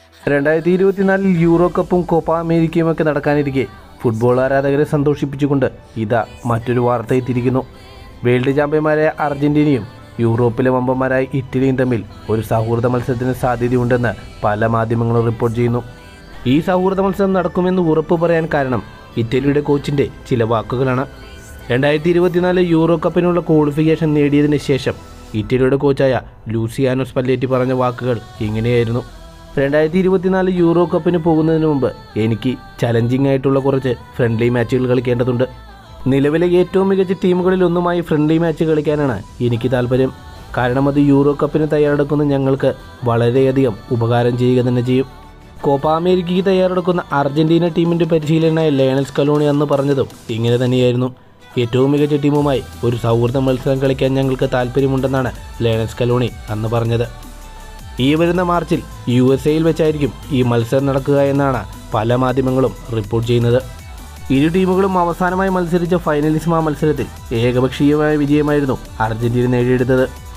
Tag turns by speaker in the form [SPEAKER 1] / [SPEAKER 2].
[SPEAKER 1] രണ്ടായിരത്തി ഇരുപത്തിനാലിൽ യൂറോ കപ്പും കോപ്പ അമേരിക്കയും ഒക്കെ നടക്കാനിരിക്കെ ഫുട്ബോൾ ആരാധകരെ സന്തോഷിപ്പിച്ചുകൊണ്ട് ഇതാ മറ്റൊരു വാർത്ത എത്തിയിരിക്കുന്നു വേൾഡ് ചാമ്പ്യന്മാരായ അർജന്റീനയും യൂറോപ്പിലെ വമ്പന്മാരായ ഇറ്റലിയും തമ്മിൽ ഒരു സൗഹൃദ മത്സരത്തിന് സാധ്യതയുണ്ടെന്ന് പല മാധ്യമങ്ങളും റിപ്പോർട്ട് ചെയ്യുന്നു ഈ സൗഹൃദ മത്സരം നടക്കുമെന്ന് ഉറപ്പ് പറയാൻ കാരണം ഇറ്റലിയുടെ കോച്ചിൻ്റെ ചില വാക്കുകളാണ് രണ്ടായിരത്തി ഇരുപത്തിനാല് യൂറോ കപ്പിനുള്ള ക്വാളിഫിക്കേഷൻ നേടിയതിന് ശേഷം ഇറ്റലിയുടെ കോച്ചായ ലൂസിയാനോ സ്പല്ലേറ്റി പറഞ്ഞ വാക്കുകൾ ഇങ്ങനെയായിരുന്നു രണ്ടായിരത്തി ഇരുപത്തിനാല് യൂറോ കപ്പിന് പോകുന്നതിന് മുമ്പ് എനിക്ക് ചലഞ്ചിങ് ആയിട്ടുള്ള കുറച്ച് ഫ്രണ്ട്ലി മാച്ചുകൾ കളിക്കേണ്ടതുണ്ട് നിലവിലെ ഏറ്റവും മികച്ച ടീമുകളിൽ ഒന്നുമായി ഫ്രണ്ട്ലി മാച്ച് കളിക്കാനാണ് എനിക്ക് താല്പര്യം കാരണം അത് യൂറോ കപ്പിന് തയ്യാറെടുക്കുന്ന ഞങ്ങൾക്ക് വളരെയധികം ഉപകാരം ചെയ്യുക തന്നെ ചെയ്യും കോപ്പ അമേരിക്കയ്ക്ക് തയ്യാറെടുക്കുന്ന അർജന്റീന ടീമിന്റെ പരിശീലകനായ ലയണൽ സ്കലോണി അന്ന് പറഞ്ഞതും ഇങ്ങനെ തന്നെയായിരുന്നു ഏറ്റവും മികച്ച ടീമുമായി ഒരു സൗഹൃദ മത്സരം കളിക്കാൻ ഞങ്ങൾക്ക് താല്പര്യമുണ്ടെന്നാണ് ലയണൽ സ്കലോണി അന്ന് പറഞ്ഞത് ഈ വരുന്ന മാർച്ചിൽ യു എസ് എയിൽ വെച്ചായിരിക്കും ഈ മത്സരം നടക്കുക എന്നാണ് പല മാധ്യമങ്ങളും റിപ്പോർട്ട് ചെയ്യുന്നത് ഇരു ടീമുകളും അവസാനമായി മത്സരിച്ച ഫൈനലിസ്മ മത്സരത്തിൽ ഏകപക്ഷീയമായ വിജയമായിരുന്നു അർജന്റീന നേടിയെടുത്തത്